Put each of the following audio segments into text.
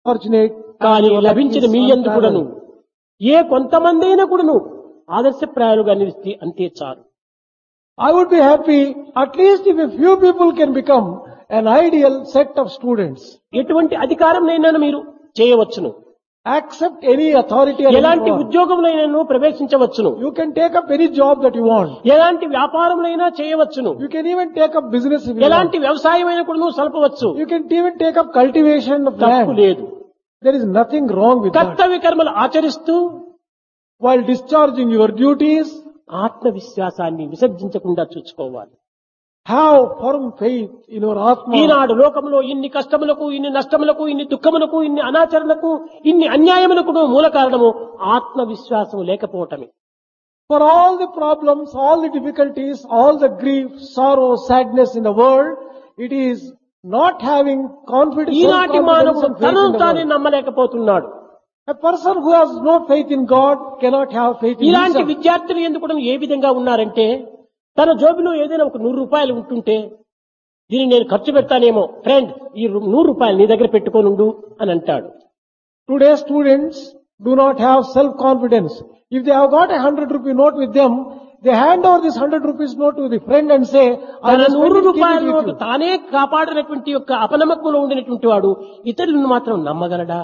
fortunate కానీ you are లభించిన lucky మీ son ఎందు కూడాను travel. ఏ కొంతమంది అయినా కూడాను ఆదర్శప్రాయాలుగా నిలిస్తే అంతే చాలు I would be happy at least if a few people can become an ideal set of students. ఎటువంటి అధికారంనైనా మీరు చేయవచ్చును Accept any authority or any ఎలాంటి power. ఉద్యోగంలో ప్రవేశించవచ్చును You can take up any job that you want. ఎలాంటి వ్యాపారంలో చేయవచ్చును You can even take up business if you want. ఎలాంటి వ్యవసాయమైన కూడా నువ్వు సలపవచ్చు You can even take up cultivation of తప్పు land. లేదు There is nothing wrong with that. కర్తవ్య కర్మలు ఆచరిస్తూ While discharging your duties, ఆత్మవిశ్వాసాన్ని విసర్జించకుండా చూసుకోవాలి have firm faith in your Atma. ఈనాడు లోకంలో ఇన్ని కష్టములకు ఇన్ని నష్టములకు ఇన్ని దుఃఖములకు ఇన్ని అనాచరణకు ఇన్ని అన్యాయములకు మూల కారణము ఆత్మవిశ్వాసం లేకపోవటమే For all the problems, all the difficulties, all the grief, sorrow, sadness in the world, it is not having confidence, ఈనాటి self-confidence మానవుడు and faith తనను in the తానే world. నమ్మలేకపోతున్నాడు A person who has no faith in God cannot have faith in ఇలాంటి himself. విద్యార్థులు ఎందుకు కూడా ఏ విధంగా ఉన్నారంటే తన జోబిలో ఏదైనా ఒక నూరు రూపాయలు ఉంటుంటే దీన్ని నేను ఖర్చు పెడతానేమో ఫ్రెండ్ ఈ రు- నూరు రూపాయలు నీ దగ్గర పెట్టుకోనుండు అని అంటాడు Today students do not have self-confidence. If they have got a hundred rupee note with them, they hand over this hundred rupees note to the friend and say, I తన will spend నూరు it, keep రూపాయల it with note you. తానే కాపాడినటువంటి యొక్క అపనమ్మకంలో ఉండినటువంటి వాడు ఇతరులను మాత్రం నమ్మగలడా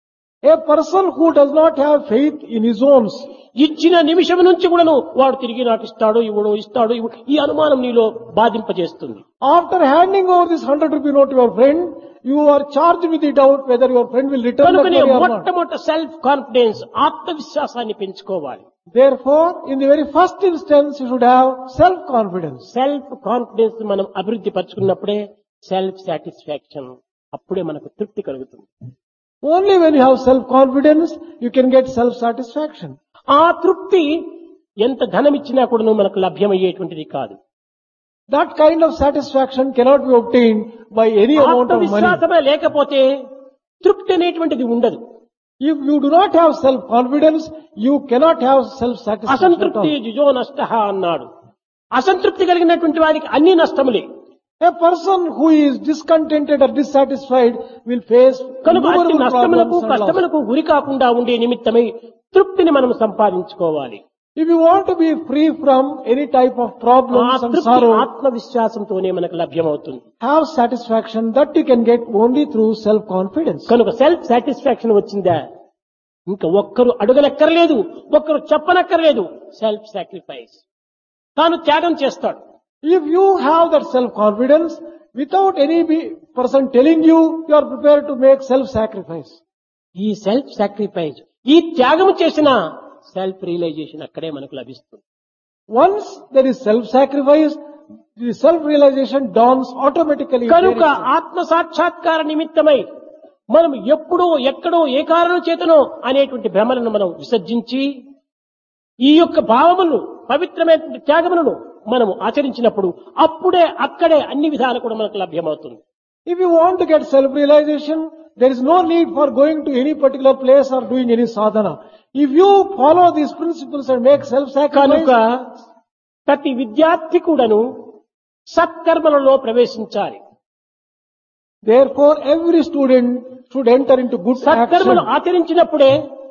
A person who does not have faith in his own ఇచ్చిన నిమిషం నుంచి కూడాను వాడు తిరిగి నాకు ఇస్తాడు ఇవ్వడు ఇస్తాడు ఇవ్వడు ఈ అనుమానం నీలో బాధింపజేస్తుంది After handing over this hundred rupee note to your friend, you are charged with the doubt whether your friend will return the కనుకనే money or not. మొట్టమొదట సెల్ఫ్ కాన్ఫిడెన్స్ ఆత్మవిశ్వాసాన్ని పెంచుకోవాలి Therefore, in the very first instance, you should have self-confidence. Self confidence మనం అభివృద్ధి పరచుకున్నప్పుడే self satisfaction అప్పుడే మనకు తృప్తి కలుగుతుంది Only when you have self-confidence, you can get self-satisfaction. ఆ తృప్తి ఎంత ధనం ఇచ్చినా కూడా మనకు లభ్యమయ్యేటువంటిది కాదు That kind of satisfaction cannot be obtained by any amount of money. ఆత్మవిశ్వాసమే లేకపోతే తృప్తి అనేటువంటిది ఉండదు If you do not have self-confidence, you cannot have self-satisfaction. at అసంతృప్తి all. జుజో నష్ట అన్నాడు అసంతృప్తి కలిగినటువంటి వారికి అన్ని నష్టములే A person who is discontented or dissatisfied will face కనుక అట్టి innumerable నష్టములకు problems and loss. కష్టములకు గురి కాకుండా ఉండే నిమిత్తమై తృప్తిని మనం సంపాదించుకోవాలి If you want to be free from any type of ఆ problems and తృప్తి sorrow, ఆత్మవిశ్వాసంతోనే మనకు లభ్యమవుతుంది have satisfaction that you can get only through self-confidence. కనుక సెల్ఫ్ సాటిస్ఫాక్షన్ వచ్చిందా ఇంకా ఒక్కరు అడగనక్కర్లేదు ఒక్కరు చెప్పనక్కర్లేదు సెల్ఫ్ సాక్రిఫైస్ తాను త్యాగం చేస్తాడు If you have that self-confidence, without any be- person telling you, you are prepared to make self-sacrifice. ఈ సెల్ఫ్ సాక్రిఫైస్ ఈ త్యాగం చేసిన సెల్ఫ్ రియలైజేషన్ అక్కడే మనకు లభిస్తుంది Once there is self-sacrifice, the self-realization dawns automatically. కనుక there itself. ఆత్మ సాక్షాత్కార నిమిత్తమై మనం ఎప్పుడో ఎక్కడో ఏ కారణం చేతనో అనేటువంటి భ్రమలను మనం విసర్జించి ఈ యొక్క భావములను పవిత్రమైన త్యాగములను మనం ఆచరించినప్పుడు అప్పుడే అక్కడే అన్ని విధాలు కూడా మనకు లభ్యమవుతుంది If you want to get self-realization, there is no need for going to any particular place or doing any sadhana. If you follow these principles and make కనుక self-sacrifice, ప్రతి విద్యార్థి కూడాను సత్కర్మలలో ప్రవేశించాలి therefore every student should enter into good సత్కర్మలు action. ఆచరించినప్పుడే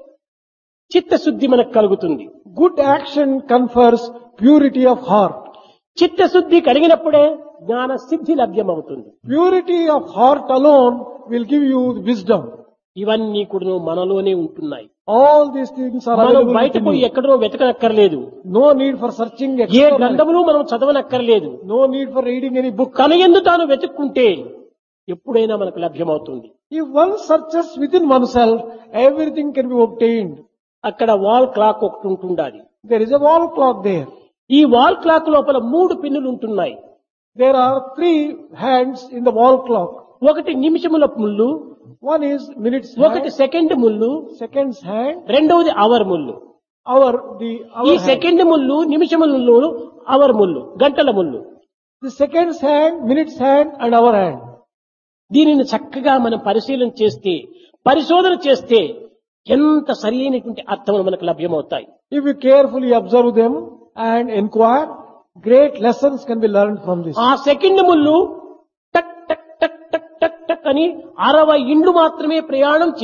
చిత్తశుద్ధి మనకు కలుగుతుంది Good action confers purity of heart. చిత్తశుద్ధి కలిగినప్పుడే జ్ఞాన సిద్ధి లభ్యమవుతుంది Purity of heart alone will give you wisdom. ఇవన్నీ కూడా మనలోనే ఉంటున్నాయి All these things are మనం available బయట within పోయి you. ఎక్కడో వెతకనక్కర్లేదు No need for searching A externally. గ్రంథములు మనం చదవనక్కర్లేదు No need for reading any book. తన ఎందు తాను వెతుక్కుంటే ఎప్పుడైనా మనకు లభ్యమవుతుంది If one searches within oneself, everything can be obtained. అక్కడ వాల్ క్లాక్ ఒకటి ఉంటుండాలి There is a wall clock there. ఈ వాల్ క్లాక్ లోపల మూడు పిన్నులు ఉంటున్నాయి There are three hands in the wall clock. ఒకటి నిమిషముల ముళ్ళు One is minutes ఒకటి hand, సెకండ్ ముళ్ళు seconds hand, రెండవది అవర్ ముళ్ళు hour, the ఈ hour hand. సెకండ్ ముళ్ళు నిమిషముల ముళ్ళు అవర్ ముళ్ళు గంటల ముళ్ళు The seconds hand, minutes hand and hour hand. దీనిని చక్కగా మనం పరిశీలన చేస్తే పరిశోధన చేస్తే ఎంత సరి అయినటువంటి అర్థములు మనకు లభ్యమవుతాయి If you carefully observe them and inquire, great lessons can be learned from this. ఆ సెకండ్ ముళ్ళు టక్ టక్ టక్ టక్ టక్ టక్ అని అరవై ఇండ్లు మాత్రమే ప్రయాణం